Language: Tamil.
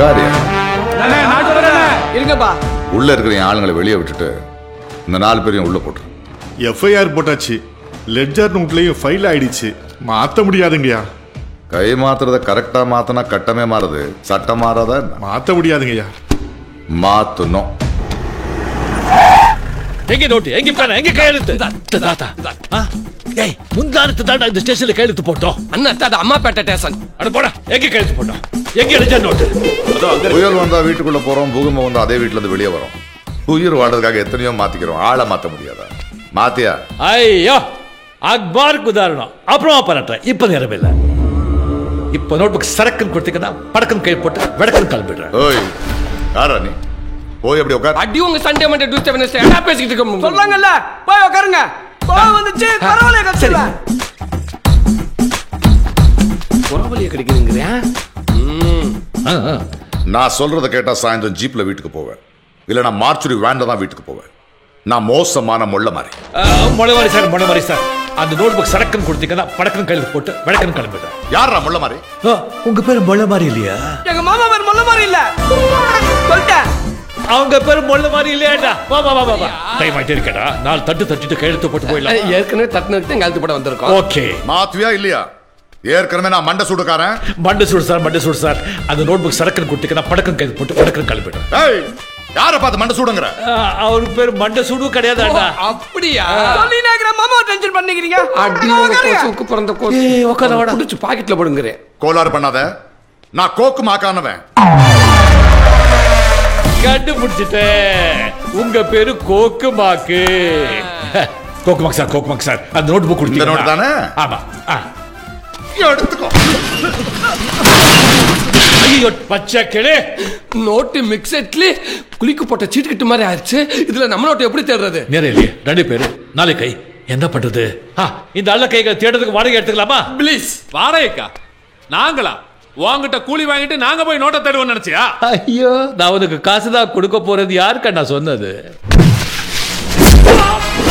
உட்காரு இருங்கப்பா உள்ள இருக்கிற என் ஆளுங்களை வெளியே விட்டுட்டு இந்த நாலு பேரையும் உள்ள போட்டுரு எஃப்ஐஆர் போட்டாச்சு லெட்ஜர் நோட்லயும் ஃபைல் ஆயிடுச்சு மாத்த முடியாதுங்கய்யா கை மாத்துறத கரெக்டா மாத்தினா கட்டமே மாறுது சட்டம் மாறாதா என்ன? மாத்த முடியாதுங்கய்யா மாத்தணும் எங்க நோட்டு எங்க பேன எங்க கையெழுத்து தாத்தா ஆ? ஏய் முந்தானத்து தாண்டா இந்த ஸ்டேஷன்ல கையெழுத்து போட்டோம் அண்ணா தாத்தா அம்மாப்பேட்டை ஸ்டேஷன் அட போடா எங்க கையெழுத்து போட்டோம் எங்க எழுதிய நோட்டு புயல் வந்தா வீட்டுக்குள்ள போறோம் பூகம்பம் வந்தா அதே வீட்டுல இருந்து வெளியே வரோம் உயிர் வாழ்றதுக்காக எத்தனையோ மாத்திக்கிறோம் ஆளை மாத்த முடியாதா மாத்தியா ஐயோ அக்பாருக்கு உதாரணம் அப்புறமா பாராட்டுறேன் இப்ப நேரம் இல்ல இப்ப நோட்புக் சரக்குன்னு கொடுத்தீங்கன்னா படக்கம் கை போட்டு விடக்குன்னு கிளம்பிடுறேன் ஓய் யாரா நீ போய் அப்படி உட்கார் அடி உங்க சண்டே மண்டே டியூஸ்டே வெனஸ்டே என்ன பேசிக்கிட்டு இருக்க சொல்லாங்கல்ல போய் உட்காருங்க கோவம் வந்துச்சு பரவாயில்ல கட்சியில குறவலிய கிடைக்குதுங்கிறியா ஆ, ஆ. நான் சொல்றத கேட்டா சாயந்தரம் ஜீப்ல வீட்டுக்கு போவேன் இல்ல நான் மார்ச்சுரி வேன்ல தான் வீட்டுக்கு போவேன் நான் மோசமான முள்ள மாதிரி ஆ, முளைவாரி சார் முளைவாரி சார் அந்த நோட்புக் சரக்குன்னு கொடுத்தீங்கன்னா படக்கம் கையெழுத்து போட்டு விடக்குன்னு கிளம்பிடுறேன் யாரா முள்ள மாதிரி ஆ, உங்க பேரு முள்ள மாதிரி இல்லையா எங்க மாமா பேர் மொல்ல மாதிரி இல்ல சொல்லிட்டேன் அவங்க பேரு முள்ள மாதிரி இல்லையாடா வா வா வா வா வா டைம் ஆயிட்டே இருக்கடா நாலு தட்டு தட்டிட்டு கையெழுத்து போட்டு போயிடலாம் ஏற்கனவே தட்டுனதுக்கு கழுத்து போட வந்திருக்கோம் ஓகே மாத்துவியா இல்லையா ஏற்கனவே நான் மண்டை சூடுக்காரன் மண்டை சூடு சார் மண்டை சூடு சார் அந்த நோட்புக் சரக்குன்னு கொடுத்தீங்கன்னா படக்கம் கைது போட்டு படக்கம் கிளம்பிடுறேன் ஏய் யார பார்த்து மண்டை சூடுங்கிற அவர் பேர் மண்டை சூடு கிடையாதாடா அப்படியா சொல்லி நேக்கிற மாமா டென்ஷன் பண்ணிக்கிறீங்க அடி உங்க கோசுக்கு பிறந்த கோசு ஏய், உட்காரு, வாடா. குடிச்சு பாக்கெட்ல போடுங்கிறேன் கோளாறு பண்ணாத நான் கோக்கு மாக்கானவன் கண்டுபிடிச்சிட்டேன் உங்க பேரு கோக்கு மாக்கு கோக்கு மாக்கு சார் கோக்கு மாக்கு சார் அந்த நோட் புக் இந்த note தானே? ஆமா ஆ. எடுத்துக்கோ ஐயோ பச்சை கிளே நோட்டு மிக்சட்லி குளிக்கு போட்ட சீட்டுக்கிட்டு மாதிரி ஆயிடுச்சு இதுல நம்ம நோட்டு எப்படி தேடுறது நேரிலே ரெண்டு பேரு நாளை கை என்ன பண்றது ஆ, இந்த அல்ல கைகளை தேடுறதுக்கு வாடகை எடுத்துக்கலாமா ப்ளீஸ் வாடகைக்கா நாங்களா உங்ககிட்ட கூலி வாங்கிட்டு நாங்க போய் நோட்டை தேடுவோம் நினைச்சியா ஐயோ நான் உனக்கு காசு தான் கொடுக்க போறது யாருக்கா நான் சொன்னது